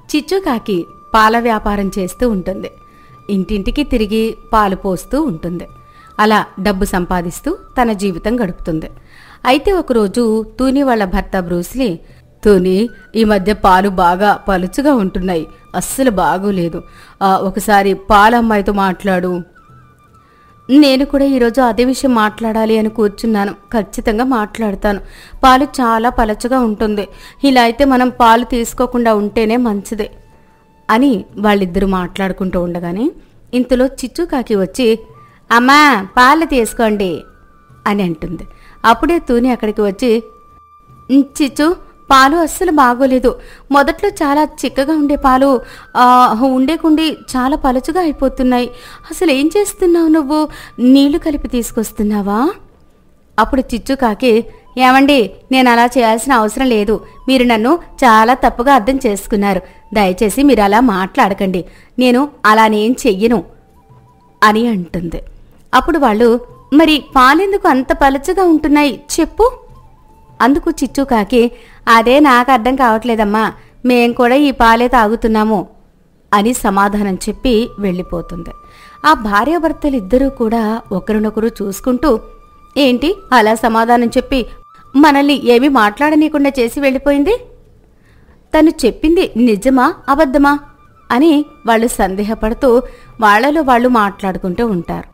చిచ్చుకాకి పాల వ్యాపారం చేస్తూ ఉంటుంది ఇంటింటికి తిరిగి పాలు పోస్తూ ఉంటుంది అలా డబ్బు సంపాదిస్తూ తన జీవితం గడుపుతుంది అయితే ఒకరోజు తూని వాళ్ళ భర్త బ్రూస్లీ తూని ఈ మధ్య పాలు బాగా పలుచుగా ఉంటున్నాయి అస్సలు బాగోలేదు ఆ, ఒకసారి పాల అమ్మాయితో మాట్లాడు నేను కూడా ఈరోజు అదే విషయం మాట్లాడాలి అని కూర్చున్నాను ఖచ్చితంగా మాట్లాడతాను పాలు చాలా పలచగా ఉంటుంది ఇలా అయితే మనం పాలు తీసుకోకుండా ఉంటేనే మంచిదే అని వాళ్ళిద్దరూ మాట్లాడుకుంటూ ఉండగానే ఇంతలో చిచ్చుకాకి వచ్చి అమ్మా పాలు తీసుకోండి అని అంటుంది అప్పుడే తూని అక్కడికి వచ్చి "ఉమ్, చిచ్చు పాలు అస్సలు బాగోలేదు మొదట్లో చాలా చిక్కగా ఉండే పాలు ఆ, ఉండేకుండి చాలా పలుచుగా అయిపోతున్నాయి అసలు ఏం చేస్తున్నావు నువ్వు నీళ్లు కలిపి తీసుకొస్తున్నావా అప్పుడు చిచ్చు కాకి ఏమండి నేను అలా చేయాల్సిన అవసరం లేదు మీరు నన్ను చాలా తప్పుగా అర్థం చేసుకున్నారు దయచేసి మీరు అలా మాట్లాడకండి నేను అలానేం చెయ్యను అని అంటుంది అప్పుడు వాళ్ళు మరి పాలెందుకు అంత పలచగా ఉంటున్నాయి చెప్పు అందుకు చిచ్చు కాకి అదే నాకు అర్థం కావట్లేదమ్మా మేం కూడా ఈ పాలే తాగుతున్నాము అని సమాధానం చెప్పి వెళ్ళిపోతుంది ఆ భార్యాభర్తలిద్దరూ కూడా ఒకరినొకరు చూసుకుంటూ ఏంటి అలా సమాధానం చెప్పి మనల్ని ఏమీ మాట్లాడనీయకుండా చేసి వెళ్ళిపోయింది తను చెప్పింది నిజమా అబద్ధమా అని వాళ్ళు సందేహపడుతూ వాళ్ళలో వాళ్ళు మాట్లాడుకుంటూ ఉంటారు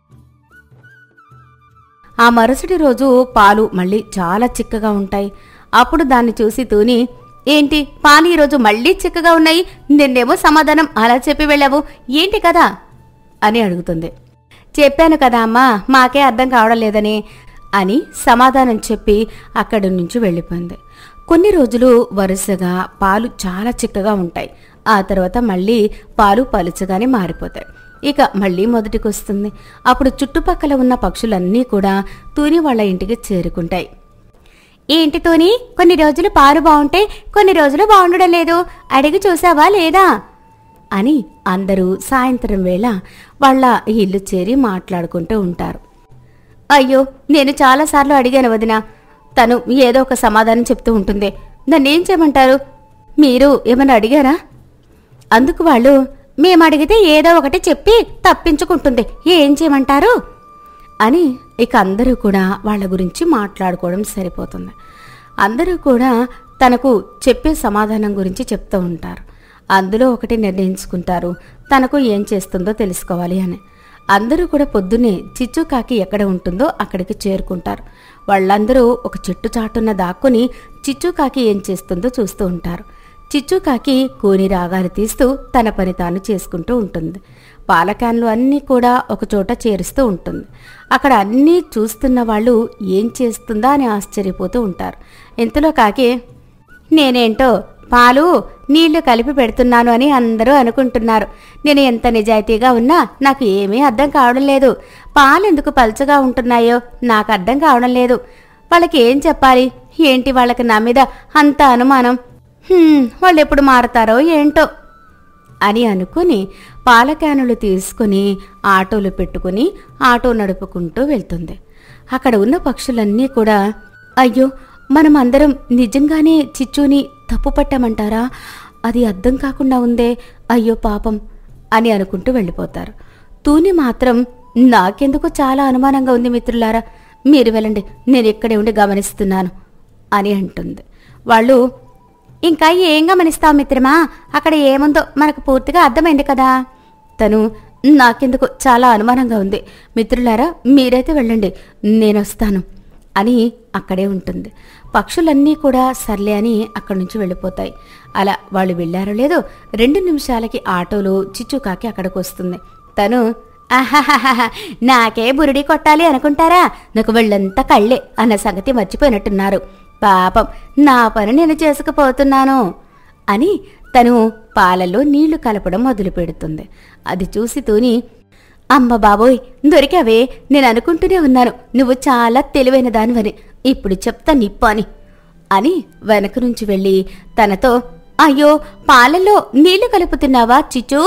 ఆ మరుసటి రోజు పాలు మళ్ళీ చాలా చిక్కగా ఉంటాయి అప్పుడు దాన్ని చూసి తూని ఏంటి పాలు ఈరోజు మళ్ళీ చిక్కగా ఉన్నాయి నిన్నేమో సమాధానం అలా చెప్పి వెళ్ళావు ఏంటి కదా అని అడుగుతుంది చెప్పాను కదా అమ్మా మాకే అర్థం కావడం లేదని అని సమాధానం చెప్పి అక్కడి నుంచి వెళ్ళిపోయింది కొన్ని రోజులు వరుసగా పాలు చాలా చిక్కగా ఉంటాయి ఆ తర్వాత మళ్ళీ పాలు పలుచగానే మారిపోతాయి ఇక మళ్ళీ మొదటికొస్తుంది అప్పుడు చుట్టుపక్కల ఉన్న పక్షులన్నీ కూడా తూని వాళ్ళ ఇంటికి చేరుకుంటాయి ఏంటి తోని కొన్ని రోజులు పాలు బాగుంటే కొన్ని రోజులు బాగుండడం లేదు అడిగి చూసావా లేదా అని అందరూ సాయంత్రం వేళ వాళ్ళ ఇల్లు చేరి మాట్లాడుకుంటూ ఉంటారు అయ్యో నేను చాలాసార్లు అడిగాను వదిన తను ఏదో ఒక సమాధానం చెప్తూ ఉంటుంది నన్నేం చేయమంటారు మీరు ఏమైనా అడిగారా అందుకు వాళ్ళు మేము అడిగితే ఏదో ఒకటి చెప్పి తప్పించుకుంటుంది ఏం చేయమంటారు అని ఇక అందరూ కూడా వాళ్ళ గురించి మాట్లాడుకోవడం సరిపోతుంది అందరూ కూడా తనకు చెప్పే సమాధానం గురించి చెప్తూ ఉంటారు అందులో ఒకటి నిర్ణయించుకుంటారు తనకు ఏం చేస్తుందో తెలుసుకోవాలి అని అందరూ కూడా పొద్దున్నే చిచ్చుకాకి ఎక్కడ ఉంటుందో అక్కడికి చేరుకుంటారు వాళ్ళందరూ ఒక చెట్టు చాటున దాక్కుని చిచ్చుకాకి ఏం చేస్తుందో చూస్తూ ఉంటారు చిచ్చుకాకి కూని రాగాలు తీస్తూ తన పని తాను చేసుకుంటూ ఉంటుంది పాల క్యాన్లు అన్నీ కూడా ఒక చోట చేరుస్తూ ఉంటుంది అక్కడ అన్నీ చూస్తున్న వాళ్ళు ఏం చేస్తుందా అని ఆశ్చర్యపోతూ ఉంటారు ఇంతలో కాకి నేనేంటో పాలు నీళ్లు కలిపి పెడుతున్నాను అని అందరూ అనుకుంటున్నారు నేను ఎంత నిజాయితీగా ఉన్నా నాకు ఏమీ అర్థం కావడం లేదు పాలు ఎందుకు పల్చగా ఉంటున్నాయో నాకు అర్థం కావడం లేదు వాళ్ళకి ఏం చెప్పాలి ఏంటి వాళ్ళకి నా మీద అంత అనుమానం హ్మ్, వాళ్ళు ఎప్పుడు మారతారో ఏంటో అని అనుకుని పాల క్యానులు తీసుకుని ఆటోలు పెట్టుకుని ఆటో నడుపుకుంటూ వెళ్తుంది అక్కడ ఉన్న పక్షులన్నీ కూడా అయ్యో మనం అందరం నిజంగానే చిచ్చుని తప్పు పట్టామంటారా అది అర్థం కాకుండా ఉందే అయ్యో పాపం అని అనుకుంటూ వెళ్ళిపోతారు తూని మాత్రం నాకెందుకు చాలా అనుమానంగా ఉంది మిత్రులారా మీరు వెళ్ళండి నేను ఇక్కడే ఉండి గమనిస్తున్నాను అని అంటుంది వాళ్ళు ఇంకా ఏం గమనిస్తావు మిత్రమా అక్కడ ఏముందో మనకు పూర్తిగా అర్థమైంది కదా తను నాకెందుకు చాలా అనుమానంగా ఉంది మిత్రులారా మీరైతే వెళ్ళండి నేను వస్తాను అని అక్కడే ఉంటుంది పక్షులన్నీ కూడా సర్లే అని అక్కడి నుంచి వెళ్ళిపోతాయి అలా వాళ్ళు వెళ్ళారో లేదో రెండు నిమిషాలకి ఆటోలో చిచ్చుకాకి అక్కడికి వస్తుంది తను ఆహాహాహా నాకే బురిడి కొట్టాలి అనుకుంటారా నాకు వెళ్ళంతా కళ్ళే అన్న సంగతి మర్చిపోయినట్టున్నారు పాపం నా పని నేను చేసుకుపోతున్నాను అని తను పాలలో నీళ్లు కలపడం మొదలు పెడుతుంది అది చూసి తూని అమ్మ బాబోయ్ దొరికావే నేను అనుకుంటూనే ఉన్నాను నువ్వు చాలా తెలివైన దానివని ఇప్పుడు చెప్తా నిప్పు అని అని వెనక నుంచి వెళ్ళి తనతో అయ్యో పాలలో నీళ్లు కలుపుతున్నావా చిచూ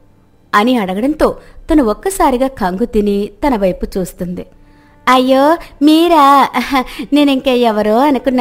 అని అడగడంతో తను ఒక్కసారిగా కంగు తిని తన వైపు చూస్తుంది అయ్యో మీరా నేను ఇంకా ఎవరో అనుకున్నాను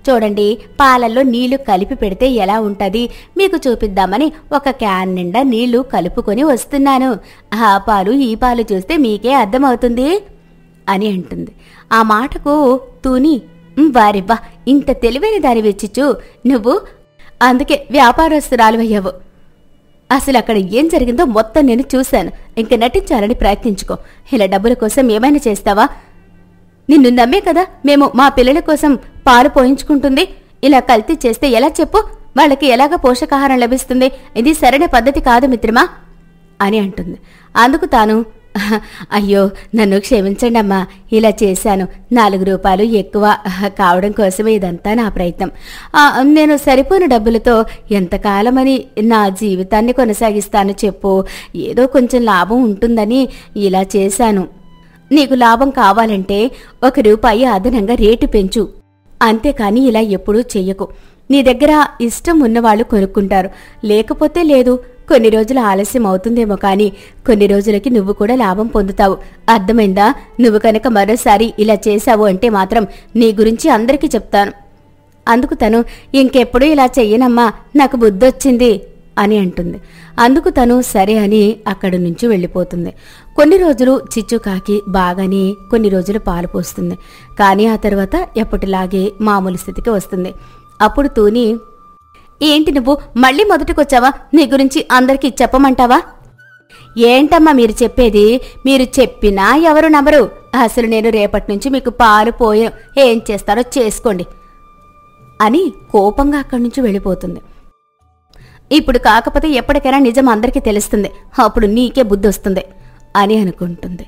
చూడండి పాలల్లో నీళ్లు కలిపి పెడితే ఎలా ఉంటది మీకు చూపిద్దామని ఒక క్యాన్ నిండా నీళ్లు కలుపుకొని వస్తున్నాను ఆ పాలు ఈ పాలు చూస్తే మీకే అర్థమవుతుంది అని అంటుంది ఆ మాటకు తూని "ఉమ్, వారివ్వా ఇంత తెలివైన దాని వెచ్చిచ్చు నువ్వు అందుకే వ్యాపారస్తురాలు అయ్యావు అసలు అక్కడ ఏం జరిగిందో మొత్తం నేను చూశాను ఇంక నటించాలని ప్రయత్నించుకో ఇలా డబ్బుల కోసం ఏమైనా చేస్తావా నిన్ను నమ్మే కదా మేము మా పిల్లల కోసం పాలు పోయించుకుంటుంది ఇలా కల్తీ చేస్తే ఎలా చెప్పు వాళ్ళకి ఎలాగ పోషకాహారం లభిస్తుంది ఇది సరైన పద్ధతి కాదు మిత్రమా అని అంటుంది అందుకు తాను "అహ, అయ్యో నన్ను క్షమించండి అమ్మా ఇలా చేశాను నాలుగు రూపాయలు ఎక్కువ అహ, కావడం కోసమే ఇదంతా నా ప్రయత్నం ఆ, నేను సరిపోని డబ్బులతో ఎంతకాలమని నా జీవితాన్ని కొనసాగిస్తాను చెప్పు ఏదో కొంచెం లాభం ఉంటుందని ఇలా చేశాను నీకు లాభం కావాలంటే ఒక రూపాయి అదనంగా రేటు పెంచు అంతేకాని ఇలా ఎప్పుడూ చెయ్యకు నీ దగ్గర ఇష్టం ఉన్నవాళ్ళు కొనుక్కుంటారు లేకపోతే లేదు కొన్ని రోజులు ఆలస్యం అవుతుందేమో కానీ కొన్ని రోజులకి నువ్వు కూడా లాభం పొందుతావు అర్థమైందా నువ్వు కనుక మరోసారి ఇలా చేశావు అంటే మాత్రం నీ గురించి అందరికీ చెప్తాను అందుకు తను ఇంకెప్పుడు ఇలా చెయ్యనమ్మా నాకు బుద్ధొచ్చింది అని అంటుంది అందుకు తను సరే అని అక్కడి నుంచి వెళ్ళిపోతుంది కొన్ని రోజులు చిచ్చుకాకి బాగానే కొన్ని రోజులు పాలు పోస్తుంది కానీ ఆ తర్వాత ఎప్పటిలాగే మామూలు స్థితికి వస్తుంది అప్పుడు తూని ఏంటి నువ్వు మళ్ళీ మొదటికొచ్చావా నీ గురించి అందరికీ చెప్పమంటావా ఏంటమ్మా మీరు చెప్పేది మీరు చెప్పినా ఎవరు నమ్మరు అసలు నేను రేపటి నుంచి మీకు పాలు పోయాను ఏం చేస్తారో చేసుకోండి అని కోపంగా అక్కడి నుంచి వెళ్ళిపోతుంది ఇప్పుడు కాకపోతే ఎప్పటికైనా నిజం అందరికీ తెలుస్తుంది అప్పుడు నీకే బుద్ధి వస్తుంది అని అనుకుంటుంది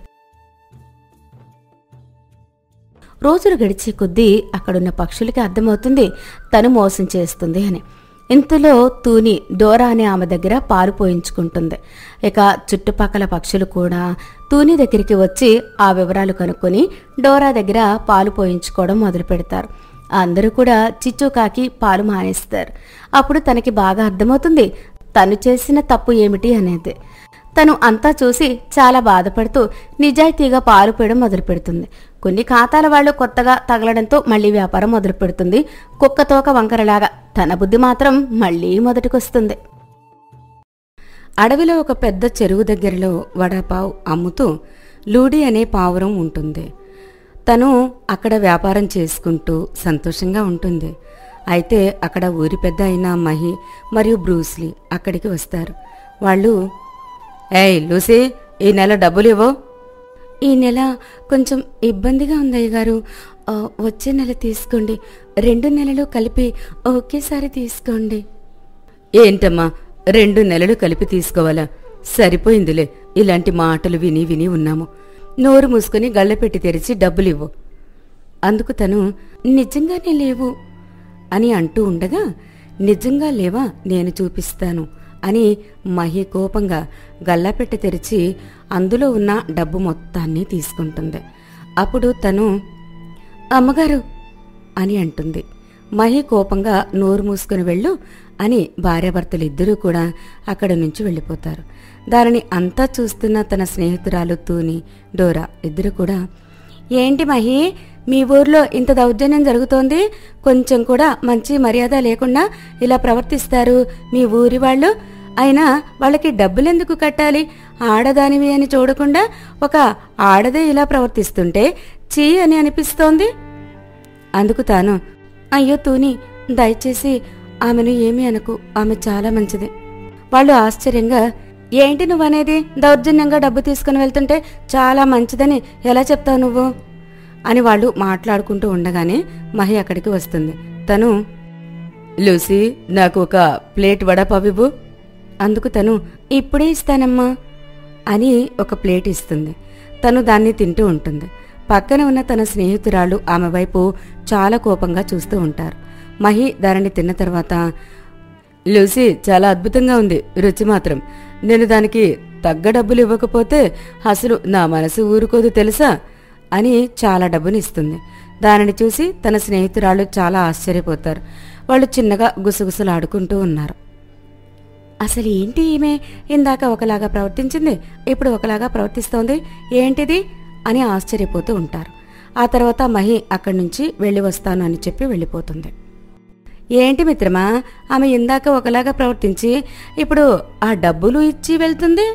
రోజులు గడిచే కొద్దీ అక్కడున్న పక్షులకి అర్థమవుతుంది తను మోసం చేస్తుంది అని ఇంతలో తూని డోరా అనే ఆమె దగ్గర పాలు పోయించుకుంటుంది ఇక చుట్టుపక్కల పక్షులు కూడా తూని దగ్గరికి వచ్చి ఆ వివరాలు కనుక్కొని డోరా దగ్గర పాలు పోయించుకోవడం మొదలు పెడతారు అందరూ కూడా చిచ్చుకాకి పాలు మానేస్తారు అప్పుడు తనకి బాగా అర్థమవుతుంది తను చేసిన తప్పు ఏమిటి అనేది తను అంతా చూసి చాలా బాధపడుతూ నిజాయితీగా పాలు పోయడం మొదలు పెడుతుంది కొన్ని ఖాతాల వాళ్ళు కొత్తగా తగలడంతో మళ్ళీ వ్యాపారం మొదలు పెడుతుంది కుక్కతోక వంకరలాగా తన బుద్ధి మాత్రం మళ్ళీ మొదటికొస్తుంది అడవిలో ఒక పెద్ద చెరువు దగ్గరలో వడపావ్ అమ్ముతూ లూడి అనే పావురం ఉంటుంది తను అక్కడ వ్యాపారం చేసుకుంటూ సంతోషంగా ఉంటుంది అయితే అక్కడ ఊరి పెద్ద అయిన మహి మరియు బ్రూస్లీ అక్కడికి వస్తారు వాళ్ళు ఏయ్ లూసీ ఈ నెల డబ్బులు ఇవ్వు ఈ నెల కొంచెం ఇబ్బందిగా ఉంది అయ్యగారు ఆ, వచ్చే నెల తీసుకోండి రెండు నెలలు కలిపి ఒకేసారి తీసుకోండి ఏంటమ్మా రెండు నెలలు కలిపి తీసుకోవాలా సరిపోయిందిలే ఇలాంటి మాటలు విని విని ఉన్నాము నోరు మూసుకొని గళ్ళపెట్టి తెరిచి డబ్బులివ్వు అందుకు తను నిజంగానే లేవు అని అంటూ ఉండగా నిజంగా లేవా నేను చూపిస్తాను అని మహి కోపంగా గల్లాపెట్టె తెరిచి అందులో ఉన్న డబ్బు మొత్తాన్ని తీసుకుంటుంది అప్పుడు తను అమ్మగారు అని అంటుంది మహి కోపంగా నోరు మూసుకుని వెళ్ళు అని భార్యాభర్తలు ఇద్దరూ కూడా అక్కడి నుంచి వెళ్ళిపోతారు దానిని అంతా చూస్తున్న తన స్నేహితురాలు తూని డోరా ఇద్దరు కూడా ఏంటి మహి మీ ఊర్లో ఇంత దౌర్జన్యం జరుగుతోంది కొంచెం కూడా మంచి మర్యాద లేకుండా ఇలా ప్రవర్తిస్తారు మీ ఊరి వాళ్ళు అయినా వాళ్ళకి డబ్బులెందుకు కట్టాలి ఆడదానివి అని చూడకుండా ఒక ఆడదే ఇలా ప్రవర్తిస్తుంటే చీ అని అనిపిస్తోంది అందుకు తాను అయ్యో తూని దయచేసి ఆమెను ఏమీ అనకు ఆమె చాలా మంచిది వాళ్ళు ఆశ్చర్యంగా ఏంటి నువ్వనేది దౌర్జన్యంగా డబ్బు తీసుకుని వెళ్తుంటే చాలా మంచిదని ఎలా చెప్తావు నువ్వు అని వాళ్ళు మాట్లాడుకుంటూ ఉండగానే మహి అక్కడికి వస్తుంది తను లూసీ నాకు ఒక ప్లేట్ వడపావివ్వు అందుకు తను ఇప్పుడే ఇస్తానమ్మా అని ఒక ప్లేట్ ఇస్తుంది తను దాన్ని తింటూ ఉంటుంది పక్కన ఉన్న తన స్నేహితురాలు ఆమె వైపు చాలా కోపంగా చూస్తూ ఉంటారు మహి దానిని తిన్న తర్వాత లూసీ చాలా అద్భుతంగా ఉంది రుచి మాత్రం నేను దానికి తగ్గ డబ్బులు ఇవ్వకపోతే అసలు నా మనసు ఊరుకోదు తెలుసా అని చాలా డబ్బుని ఇస్తుంది దానిని చూసి తన స్నేహితురాలు చాలా ఆశ్చర్యపోతారు వాళ్ళు చిన్నగా గుసగుసలాడుకుంటూ ఉన్నారు అసలు ఏంటి ఈమె ఇందాక ఒకలాగా ప్రవర్తించింది ఇప్పుడు ఒకలాగా ప్రవర్తిస్తోంది ఏంటిది అని ఆశ్చర్యపోతూ ఉంటారు ఆ తర్వాత మహి అక్కడి నుంచి వెళ్ళి వస్తాను అని చెప్పి వెళ్ళిపోతుంది ఏంటి మిత్రమా ఆమె ఇందాక ఒకలాగా ప్రవర్తించి ఇప్పుడు ఆ డబ్బులు ఇచ్చి వెళ్తుంది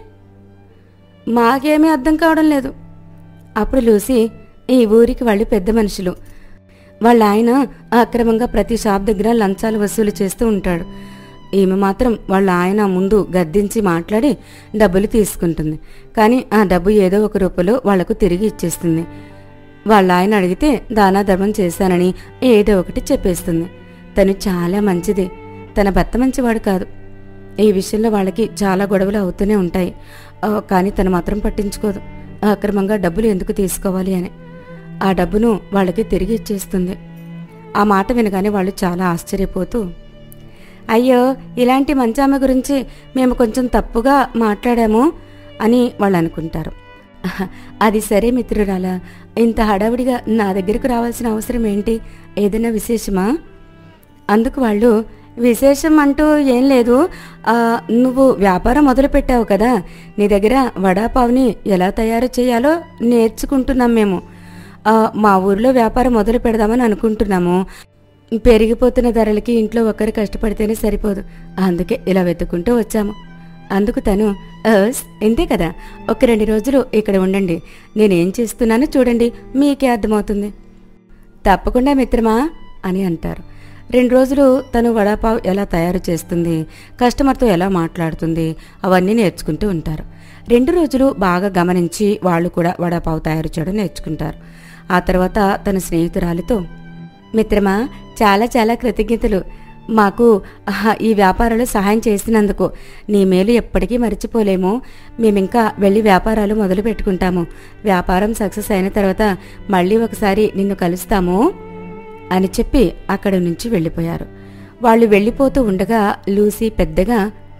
మాకేమీ అర్థం కావడం లేదు అప్పుడు లూసి ఈ ఊరికి వాళ్ళు పెద్ద మనుషులు వాళ్ళ ఆయన అక్రమంగా ప్రతి షాప్ దగ్గర లంచాలు వసూలు చేస్తూ ఉంటాడు ఈమె మాత్రం వాళ్ళ ఆయన ముందు గద్దించి మాట్లాడి డబ్బులు తీసుకుంటుంది కానీ ఆ డబ్బు ఏదో ఒక రూపంలో వాళ్లకు తిరిగి ఇచ్చేస్తుంది వాళ్ళ ఆయన అడిగితే దానా ధర్మం చేశానని ఏదో ఒకటి చెప్పేస్తుంది తను చాలా మంచిది తన భర్త మంచివాడు కాదు ఈ విషయంలో వాళ్ళకి చాలా గొడవలు అవుతూనే ఉంటాయి ఆ, కానీ తను మాత్రం పట్టించుకోదు అక్రమంగా డబ్బులు ఎందుకు తీసుకోవాలి అని ఆ డబ్బును వాళ్ళకి తిరిగి ఇచ్చేస్తుంది ఆ మాట వినగానే వాళ్ళు చాలా ఆశ్చర్యపోతూ అయ్యో ఇలాంటి మంచి ఆమె గురించి మేము కొంచెం తప్పుగా మాట్లాడాము అని వాళ్ళు అనుకుంటారు "అహ, అది సరే మిత్రురాలా ఇంత హడావిడిగా నా దగ్గరకు రావాల్సిన అవసరం ఏంటి ఏదైనా విశేషమా అందుకు వాళ్ళు విశేషం అంటూ ఏం లేదు ఆ, నువ్వు వ్యాపారం మొదలుపెట్టావు కదా నీ దగ్గర వడాపావుని ఎలా తయారు చేయాలో నేర్చుకుంటున్నాం మేము ఆ, మా ఊర్లో వ్యాపారం మొదలు పెడదామని అనుకుంటున్నాము పెరిగిపోతున్న ధరలకి ఇంట్లో ఒకరు కష్టపడితేనే సరిపోదు అందుకే ఇలా వెతుక్కుంటూ వచ్చాము అందుకు తను "అస్, ఇంతే కదా ఒక రెండు రోజులు ఇక్కడ ఉండండి నేనేం చేస్తున్నానో చూడండి మీకే అర్థమవుతుంది తప్పకుండా మిత్రమా అని అంటారు రెండు రోజులు తను వడాపావ్ ఎలా తయారు చేస్తుంది కస్టమర్తో ఎలా మాట్లాడుతుంది అవన్నీ నేర్చుకుంటూ ఉంటారు రెండు రోజులు బాగా గమనించి వాళ్ళు కూడా వడాపావ్ తయారు చేయడం నేర్చుకుంటారు ఆ తర్వాత తన స్నేహితురాలితో మిత్రమా చాలా చాలా కృతజ్ఞతలు మాకు ఆహా, ఈ వ్యాపారాలు సహాయం చేసినందుకు నీ మేలు ఎప్పటికీ మర్చిపోలేము మేమింకా వెళ్ళి వ్యాపారాలు మొదలు పెట్టుకుంటాము వ్యాపారం సక్సెస్ అయిన తర్వాత మళ్ళీ ఒకసారి నిన్ను కలుస్తాము అని చెప్పి అక్కడి నుంచి వెళ్ళిపోయారు వాళ్ళు వెళ్ళిపోతూ ఉండగా లూసీ పెద్దగా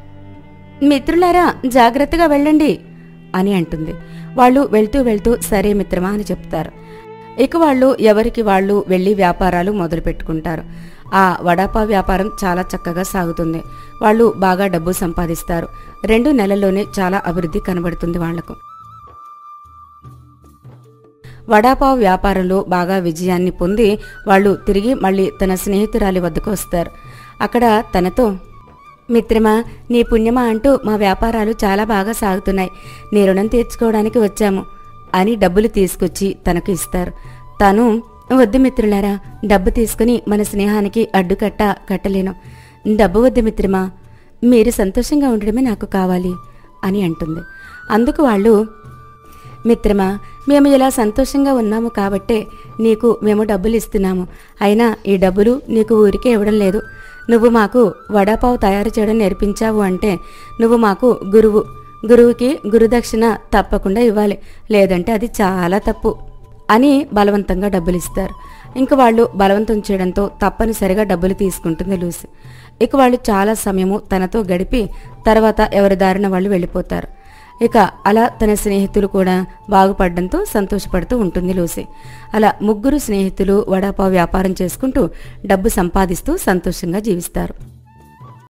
మిత్రులారా జాగ్రత్తగా వెళ్ళండి అని అంటుంది వాళ్ళు వెళ్తూ వెళ్తూ సరే మిత్రమా అని చెప్తారు ఇక వాళ్ళు ఎవరికి వాళ్ళు వెళ్ళి వ్యాపారాలు మొదలు పెట్టుకుంటారు ఆ వడాపా వ్యాపారం చాలా చక్కగా సాగుతుంది వాళ్ళు బాగా డబ్బు సంపాదిస్తారు రెండు నెలల్లోనే చాలా అభివృద్ధి కనబడుతుంది వాళ్లకు వడాపావ్ వ్యాపారంలో బాగా విజయాన్ని పొంది వాళ్ళు తిరిగి మళ్ళీ తన స్నేహితురాలి వద్దకు వస్తారు అక్కడ తనతో మిత్రమా నీ పుణ్యమా అంటూ మా వ్యాపారాలు చాలా బాగా సాగుతున్నాయి నీ రుణం తీర్చుకోవడానికి వచ్చాము అని డబ్బులు తీసుకొచ్చి తనకు ఇస్తారు తను వద్దు మిత్రులారా డబ్బు తీసుకుని మన స్నేహానికి అడ్డుకట్ట కట్టలేను డబ్బు వద్దు మిత్రమా మీరు సంతోషంగా ఉండడమే నాకు కావాలి అని అంటుంది అందుకు వాళ్ళు మిత్రమా మేము ఇలా సంతోషంగా ఉన్నాము కాబట్టే నీకు మేము డబ్బులు ఇస్తున్నాము అయినా ఈ డబ్బులు నీకు ఊరికే ఇవ్వడం లేదు నువ్వు మాకు వడాపావు తయారు చేయడం నేర్పించావు అంటే నువ్వు మాకు గురువు గురువుకి గురుదక్షిణ తప్పకుండా ఇవ్వాలి లేదంటే అది చాలా తప్పు అని బలవంతంగా డబ్బులు ఇస్తారు ఇంక వాళ్ళు బలవంతం చేయడంతో తప్పనిసరిగా డబ్బులు తీసుకుంటుంది లూసి ఇక వాళ్ళు చాలా సమయము తనతో గడిపి తర్వాత ఎవరి దారిన వాళ్ళు వెళ్ళిపోతారు ఇక అలా తన స్నేహితులు కూడా బాగుపడడంతో సంతోషపడుతూ ఉంటుంది లూసి అలా ముగ్గురు స్నేహితులు వడాపావ్ వ్యాపారం చేసుకుంటూ డబ్బు సంపాదిస్తూ సంతోషంగా జీవిస్తారు